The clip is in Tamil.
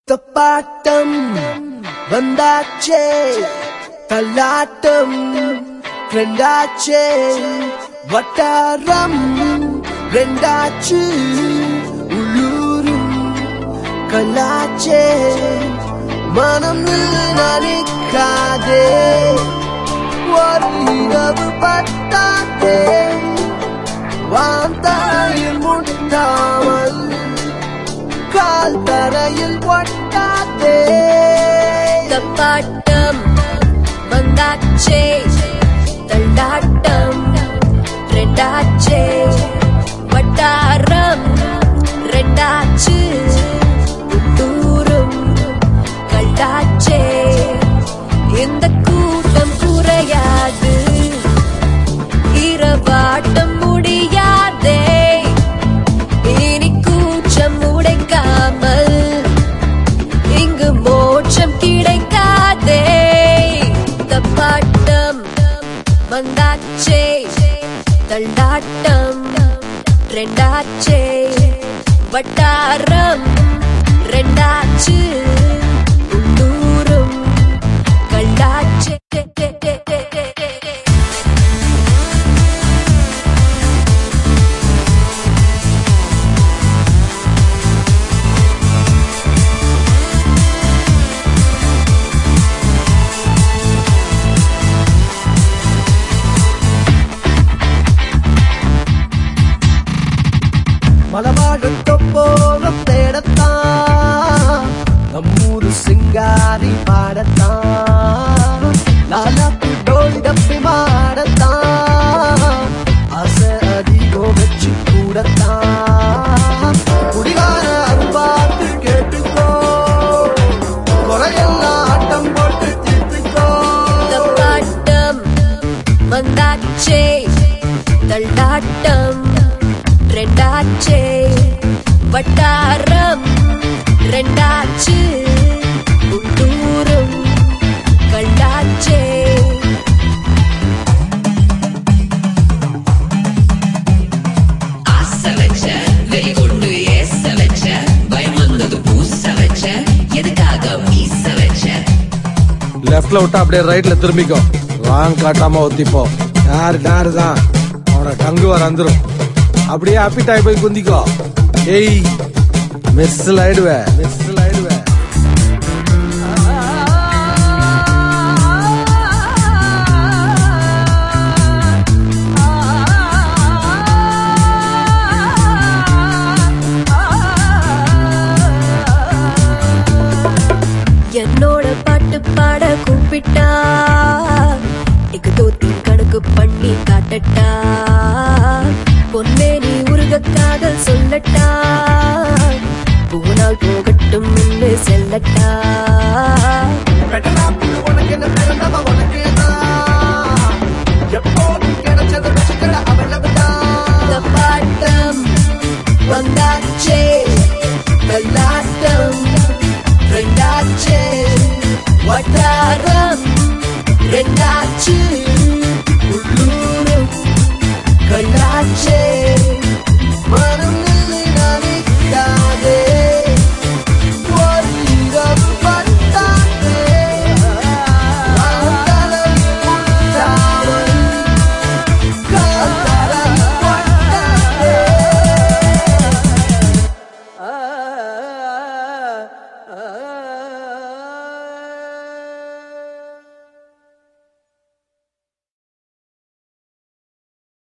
தப்பாட்டம் வந்தாச்சே தள்ளாட்டம் ரெண்டாச்சே வட்டாரம் ரெண்டாச்சு உள்ளூரும் கல்லாச்சே மனம் நினைக்காதே ஒரு இரவு பட்டாதே வாந்தாயில் முட்டாமல் கால் தரையில் ஒட்டாதே தப்பாட்டம் வந்தாச்சே தள்ளாட்டம் ரெண்டாச்சே வட்டாரம் ரெண்டாச்சு உள்ளூரும் கல்லாச்சே இந்த கூட்டம் குறையாது இரவாட்டம் முடியாதே இனி கூச்சம் உடைக்காமல் இங்கு மோட்சம் கிடைக்காதே தப்பாட்டம் வந்தாச்சே தள்ளாட்டம் ரெண்டாச்சே வட்டாரம் ரெண்டாச்சு உள்ளூரும் கல்லாச்சே மலவாழத்தொப்போரம் தேடத்தான் நம்மூரு சிங்காரி பாடத்தான் லாலாக்கு டோலி டப்பி மாடத்தான் ஆசை அதிகம் வச்சு கூடத்தான் குடிகார அரும்பாத்து கேட்டுக்கோ குறையெல்லாம் ஆட்டம் போட்டு தீர்த்துக்கோ தப்பாட்டம் வந்தாச்சே தள்ளாட்டம் ரெண்டாச்சே வட்டாரம் ரெண்டாச்சு உள்ளூரும் கல்லாச்சே ஆசை வச்ச வெறி கொண்டு ஏச வச்ச பயம் வந்தது பூச வச்ச எதுக்காக மீச வச்ச லெஃப்ட்ல விட்டா அப்படியே ரைட்ல திரும்பிக்கோ ராங் காட்டாம ஒத்திப்போ யாரு யாரு தான் அவன டங்கு வர வந்துரும் அப்படியே அப்பிட்டாய் போய் குந்திக்கோ ஏய் மிஸ்ல ஆயிடுவே மிஸ்ல ஆயிடுவே என்னோட பாட்டு பாட கூப்பிட்டா இக்கு தோத்தி கணக்கு பண்ணி காட்டட்டா பொன்னே நீ உருக காதல் சொல்லட்டா போனால் போகட்டும் என்று செல்லட்டா பெட்டரா புழுவ